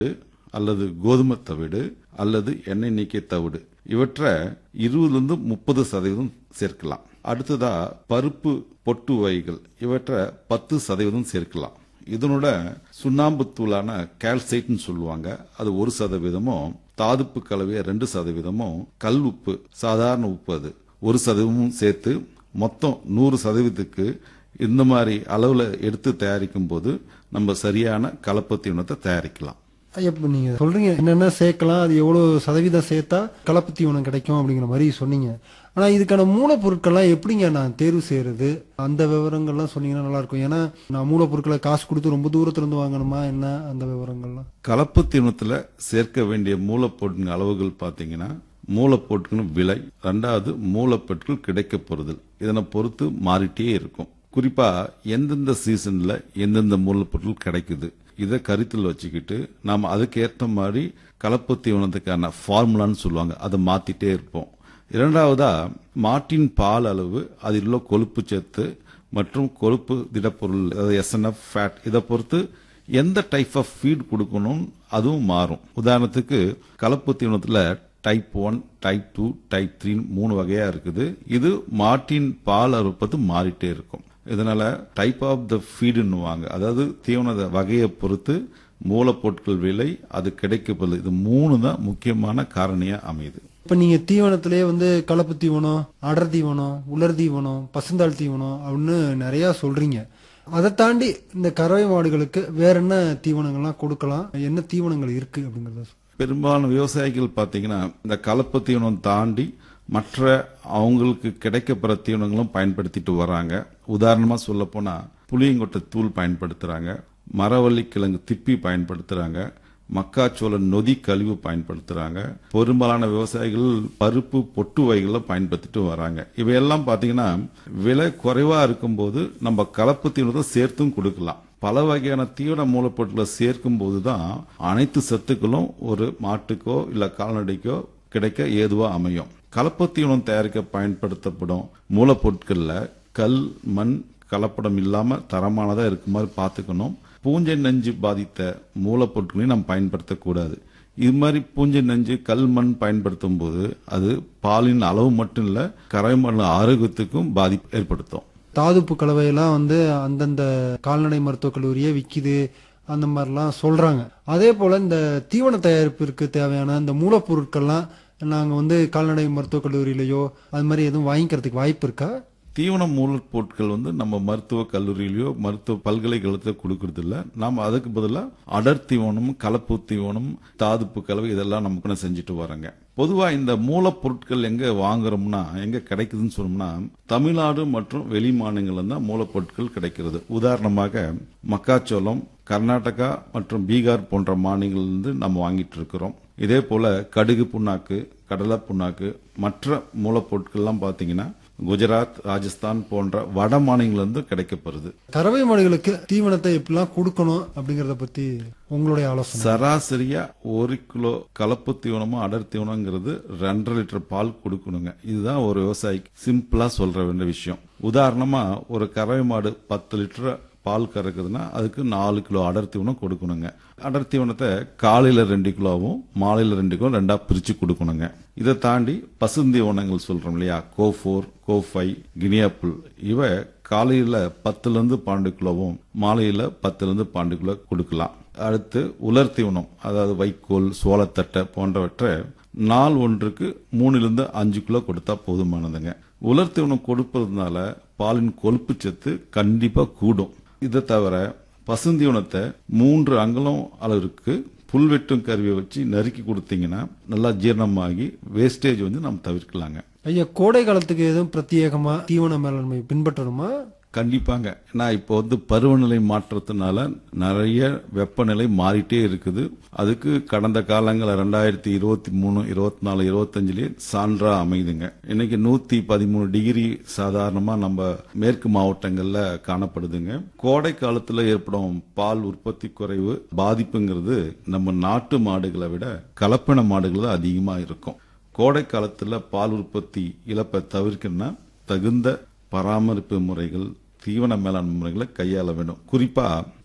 அல்லது கோதுமை தவிடு அல்லது எண்ணெய் நீக்கிய தவிடு இவற்றை இருபதுலேருந்து முப்பது சதவீதம் சேர்க்கலாம் அடுத்ததா பருப்பு பொட்டு வகைகள் இவற்றை பத்து சதவீதம் சேர்க்கலாம் இதனோட சுண்ணாம்பு தூளான கால்சைட்னு சொல்லுவாங்க அது ஒரு சதவீதமும் தாதுப்பு கலவையை ரெண்டு சதவீதமும் கல் உப்பு சாதாரண உப்பு அது ஒரு சதவீதமும் சேர்த்து மொத்தம் நூறு சதவீதத்துக்கு இந்த மாதிரி அளவில் எடுத்து தயாரிக்கும் போது நம்ம சரியான கலப்பு தீவனத்தை தயாரிக்கலாம் ஐயா இப்போ நீங்க சொல்றீங்க என்னென்ன சேர்க்கலாம் அது எவ்வளவு சதவீதம் சேர்த்தா கலப்பு தீவனம் கிடைக்கும் அப்படிங்கிற மாதிரி சொன்னீங்க ஆனா இதுக்கான மூலப்பொருட்கள்லாம் எப்படிங்க நான் தேர்வு செய்யறது அந்த விவரங்கள்லாம் சொன்னீங்கன்னா நல்லா இருக்கும் ஏன்னா நான் மூலப்பொருட்களை காசு கொடுத்து ரொம்ப தூரத்துல இருந்து வாங்கணுமா என்ன அந்த விவரங்கள்லாம் கலப்பு தீவனத்தில் சேர்க்க வேண்டிய மூலப்பொருட்கள் அளவுகள் பார்த்தீங்கன்னா மூலப்பொருட்களின் விலை ரெண்டாவது மூலப்பொருட்கள் கிடைக்க போறுதல் இதனை பொறுத்து மாறிட்டே இருக்கும் குறிப்பா எந்தெந்த சீசன்ல எந்தெந்த மூலப்பொருட்கள் கிடைக்குது இதை கருத்தில் வச்சுக்கிட்டு நாம் அதுக்கு ஏற்ற மாதிரி கலப்பு தீவனத்துக்கான ஃபார்முலான்னு சொல்லுவாங்க அதை மாத்திட்டே இருப்போம் இரண்டாவதா மாட்டின் பால் அளவு அதில் உள்ள கொழுப்பு சத்து மற்றும் கொழுப்பு திடப்பொருள் அதாவது எஸ்என்எஃப் ஃபேட் இதை பொறுத்து எந்த டைப் ஆஃப் ஃபீட் கொடுக்கணும் அதுவும் மாறும் உதாரணத்துக்கு கலப்பு தீவனத்தில் type one type two type three மூணு வகையா இருக்குது இது மாட்டின் பால் அறுப்பது மாறிட்டே இருக்கும் இதனால டைப் ஆஃப் த ஃபீடுன்னுவாங்க அதாவது தீவன வகையை பொறுத்து மூலப்பொருட்கள் விலை அது கிடைக்கப்பது இது மூணு தான் முக்கியமான காரணியா அமையுது இப்ப நீங்க தீவனத்திலேயே வந்து கலப்பு தீவனம் அடர் தீவனம் உலர் தீவனம் பசுந்தாள் தீவனம் அப்படின்னு நிறைய சொல்றீங்க அதை தாண்டி இந்த கறவை மாடுகளுக்கு வேற என்ன தீவனங்கள்லாம் கொடுக்கலாம் என்ன தீவனங்கள் இருக்கு அப்படிங்கறத சொல்லுங்க. பெரும்பாலான விவசாயிகள் பார்த்தீங்கன்னா இந்த கலப்பு தீவனம் தாண்டி மற்ற அவங்களுக்கு கிடைக்கப்பெற தீவனங்களும் பயன்படுத்திட்டு வராங்க உதாரணமா சொல்ல போனா புளியங்கொட்டை தூள் பயன்படுத்துறாங்க மரவள்ளி கிழங்கு திப்பி பயன்படுத்துறாங்க மக்காச்சோள நொதி கழிவு பயன்படுத்துறாங்க பெரும்பாலான விவசாயிகள் பருப்பு பொட்டு வகைகளை பயன்படுத்திட்டு வராங்க இவையெல்லாம் பாத்தீங்கன்னா விலை குறைவா இருக்கும்போது நம்ம கலப்பு தீவனத்தை சேர்த்தும் கொடுக்கலாம் பல வகையான தீவன மூலப்பொருட்களை சேர்க்கும் போதுதான் அனைத்து சத்துக்களும் ஒரு மாட்டுக்கோ இல்ல கால்நடைக்கோ கிடைக்க ஏதுவா அமையும் கலப்பு தீவனம் தயாரிக்க பயன்படுத்தப்படும் மூலப்பொருட்கள்ல கல் மண் கலப்படம் இல்லாம தரமானதா இருக்குமாறு பார்த்துக்கணும் பூஞ்சை நஞ்சு பாதித்த மூலப்பொருட்களையும் நம்ம பயன்படுத்தக்கூடாது இது மாதிரி பூஞ்சை நஞ்சு கல் மண் பயன்படுத்தும் போது அது பாலின் அளவு மட்டும் இல்ல கரைமண் ஆரோக்கியத்துக்கும் பாதிப்பு ஏற்படுத்தும் தாதுப்பு கலவையெல்லாம் வந்து அந்தந்த கால்நடை மருத்துவக் கல்லூரியே விக்குது அந்த மாதிரிலாம் சொல்றாங்க அதே போல இந்த தீவன தயாரிப்பிற்கு தேவையான இந்த மூலப்பொருட்கள்லாம் நாங்க வந்து கால்நடை மருத்துவக் கல்லூரியிலயோ அது மாதிரி எதுவும் வாங்கிக்கிறதுக்கு வாய்ப்பு இருக்கா தீவன மூலப்பொருட்கள் வந்து நம்ம மருத்துவ கல்லூரியிலயோ மருத்துவ பல்கலைக்கழகத்தில் கொடுக்கறது இல்ல நாம அதுக்கு பதிலாக அடர் தீவனம் கலப்பு தீவனம் தாதுப்பு கலவை இதெல்லாம் நமக்கு செஞ்சுட்டு வரோங்க பொதுவா இந்த மூலப்பொருட்கள் எங்க வாங்குறோம்னா எங்க கிடைக்குதுன்னு சொன்னோம்னா தமிழ்நாடு மற்றும் வெளி மாநிலங்கள்ல தான் மூலப்பொருட்கள் கிடைக்கிறது உதாரணமாக மக்காச்சோளம் கர்நாடகா மற்றும் பீகார் போன்ற மாநிலங்களிலிருந்து நம்ம வாங்கிட்டு இருக்கிறோம் இதே போல கடுகு புண்ணாக்கு கடலை புண்ணாக்கு மற்ற மூலப்பொருட்கள்லாம் பாத்தீங்கன்னா குஜராத் ராஜஸ்தான் போன்ற வட மாநிலங்களிலிருந்து கிடைக்கப்படுது கறவை மாடுகளுக்கு தீவனத்தை எப்படிலாம் கொடுக்கணும் அப்படிங்கறத பத்தி உங்களுடைய ஆலோசனை சராசரியா ஒரு கிலோ கலப்பு தீவனமும் அடர் தீவனங்கிறது ரெண்டரை லிட்டர் பால் கொடுக்கணுங்க இதுதான் ஒரு விவசாயிக்கு சிம்பிளா சொல்ற வேண்டிய விஷயம் உதாரணமா ஒரு கறவை மாடு பத்து லிட்டர் பால் கறக்குதுன்னா அதுக்கு நாலு கிலோ அடர் தீவனம் கொடுக்கணுங்க அடர் தீவனத்தை காலையில ரெண்டு கிலோவும் மாலையில ரெண்டு கிலோ ரெண்டா பிரிச்சு கொடுக்கணுங்க இதை தாண்டி பசுந்தீவனங்கள் சொல்றோம் இல்லையா கோ ஃபோர் கோ ஃபைவ் கினியாப்புல் இவ காலையில பத்துல இருந்து பன்னெண்டு கிலோவும் மாலையில பத்துல இருந்து பன்னெண்டு கிலோ கொடுக்கலாம் அடுத்து உலர் தீவனம் அதாவது வைக்கோல் சோளத்தட்டை போன்றவற்றை நாள் ஒன்றுக்கு மூணுலேருந்து அஞ்சு கிலோ கொடுத்தா போதுமானதுங்க உலர் தீவனம் கொடுப்பதுனால பாலின் கொழுப்பு சத்து கண்டிப்பா கூடும் இதை தவிர பசுந்தீவனத்தை மூன்று அங்குலம் அளவிற்கு புல்வெட்டும் கருவியை வச்சு நறுக்கி கொடுத்தீங்கன்னா நல்லா ஜீரணமாகி வேஸ்டேஜ் வந்து நம்ம தவிர்க்கலாங்க ஐயா கோடை காலத்துக்கு எதுவும் பிரத்யேகமா தீவன மேலாண்மை பின்பற்றணுமா கண்டிப்பாங்க ஏன்னா இப்போ வந்து பருவநிலை மாற்றத்தினால நிறைய வெப்பநிலை மாறிட்டே இருக்குது அதுக்கு கடந்த காலங்களில் ரெண்டாயிரத்தி இருபத்தி மூணு இருபத்தி நாலு இருபத்தஞ்சுலயே சான்றா அமைதுங்க இன்னைக்கு நூத்தி பதிமூணு டிகிரி சாதாரணமா நம்ம மேற்கு மாவட்டங்கள்ல காணப்படுதுங்க கோடை காலத்துல ஏற்படும் பால் உற்பத்தி குறைவு பாதிப்புங்கிறது நம்ம நாட்டு மாடுகளை விட கலப்பின மாடுகள் தான் அதிகமா இருக்கும் கோடை காலத்துல பால் உற்பத்தி இழப்பை தவிர்க்கணும்னா தகுந்த பராமரிப்பு முறைகள் தீவன மேலாண்மை முறைகளை கையாள வேண்டும் குறிப்பா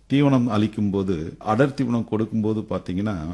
தீவனம் அளிக்கும் போது அடர் தீவனம் கொடுக்கும்போது பாத்தீங்கன்னா